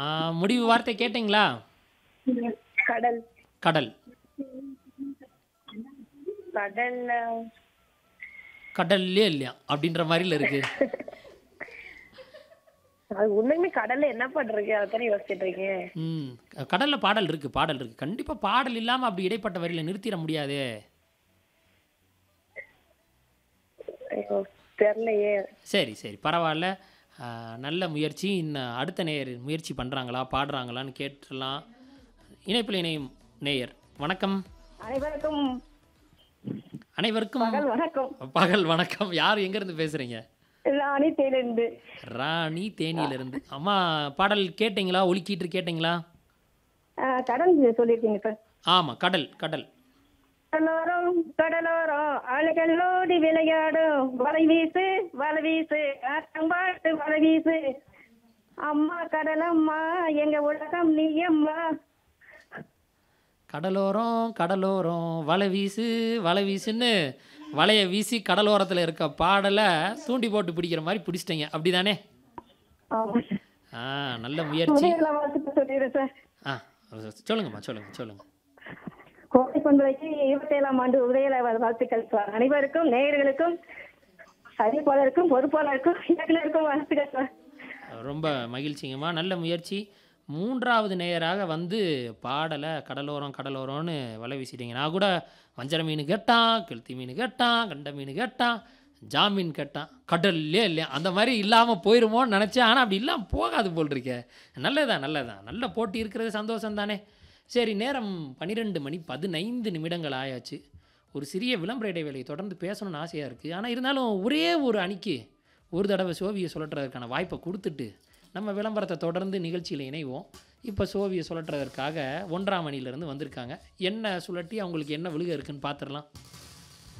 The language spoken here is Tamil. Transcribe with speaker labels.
Speaker 1: ஆ, முடிவு வார்த்தை கேட்டிங்களா
Speaker 2: கடல்
Speaker 1: கடல்
Speaker 2: கடல்ல
Speaker 1: கடல்லே இல்லையா அப்படின்ற மாதிரில இருக்கு
Speaker 2: அது உண்மையுமே கடல்ல என்ன பண்றீங்க அதானே யோசிச்சுட்டு இருக்கேன்
Speaker 1: ம் கடல்ல பாடல் இருக்கு பாடல் இருக்கு கண்டிப்பா பாடல் இல்லாம அப்படி இடைப்பட்ட வரியில நிறுத்திட முடியாதே
Speaker 2: ஐயோ தெரியலையே
Speaker 1: சரி சரி பரவாயில்ல ஆ, நல்ல முயற்சி இன்னும் அடுத்த நேயர் முயற்சி பண்ணுறாங்களா பாடுறாங்களான்னு கேட்டுடலாம் இணைப்பில் இணையும் நேயர் வணக்கம்
Speaker 2: அனைவருக்கும்
Speaker 1: அனைவருக்கும்
Speaker 2: பகல் வணக்கம்
Speaker 1: பகல் வணக்கம் யார் எங்கேருந்து பேசுகிறீங்க
Speaker 2: ராணி தேனிருந்து
Speaker 1: ராணி தேனியிலிருந்து அம்மா பாடல் கேட்டிங்களா ஒலிக்கீட்டு கேட்டிங்களா
Speaker 2: கடல் சொல்லியிருக்கீங்க சார்
Speaker 1: ஆமாம் கடல் கடல்
Speaker 2: கடலோரம் கடலோரம் அலைகளோடி விளையாடும் வலை வீசு வலை வீசு ஆட்டம்பாட்டு வலை வீசு அம்மா கடலம்மா எங்க உலகம் நீ அம்மா
Speaker 1: கடலோரம் கடலோரம் வலை வீசு வலை வீசுன்னு வலையை வீசி கடலோரத்தில் இருக்க பாடலை தூண்டி போட்டு பிடிக்கிற மாதிரி பிடிச்சிட்டீங்க அப்படிதானே
Speaker 2: ஆமா
Speaker 1: ஆ நல்ல முயற்சி
Speaker 2: உதயல வாழ்த்துக்கள் சொல்லிடுறேன் சார்
Speaker 1: ஆ சொல்லுங்கம்மா சொல்லுங்க சொல்லுங்க
Speaker 2: கோடை பண்புரைக்கு இருபத்தேழாம் ஆண்டு உதயல வாழ்த்துக்கள் சார் அனைவருக்கும் நேயர்களுக்கும் அறிவிப்பாளருக்கும் பொறுப்பாளருக்கும் இயக்குனருக்கும் வாழ்த்துக்கள் சார்
Speaker 1: ரொம்ப மகிழ்ச்சிங்கம்மா நல்ல முயற்சி மூன்றாவது நேயராக வந்து பாடலை கடலோரம் கடலோரம்னு வலை வீசிட்டீங்க நான் கூட வஞ்சர மீன் கேட்டான் கெளுத்தி மீன் கேட்டான் கண்ட மீன் கேட்டான் ஜாமீன் கேட்டான் கடல்லே இல்லையா அந்த மாதிரி இல்லாமல் போயிருமோன்னு நினச்சேன் ஆனால் அப்படி இல்லாமல் போகாது போல் இருக்கே நல்லதான் நல்லதான் நல்ல போட்டி இருக்கிறது சந்தோஷம் தானே சரி நேரம் பன்னிரெண்டு மணி பதினைந்து நிமிடங்கள் ஆயாச்சு ஒரு சிறிய விளம்பர இடைவேளையை தொடர்ந்து பேசணும்னு ஆசையாக இருக்குது ஆனால் இருந்தாலும் ஒரே ஒரு அணிக்கு ஒரு தடவை சோவியை சுழற்றுறதுக்கான வாய்ப்பை கொடுத்துட்டு நம்ம விளம்பரத்தை தொடர்ந்து நிகழ்ச்சியில் இணைவோம் இப்போ சோவியை சுழற்றுறதற்காக ஒன்றாம் அணியிலேருந்து வந்திருக்காங்க என்ன சுழட்டி அவங்களுக்கு என்ன விழுக இருக்குன்னு பார்த்துடலாம்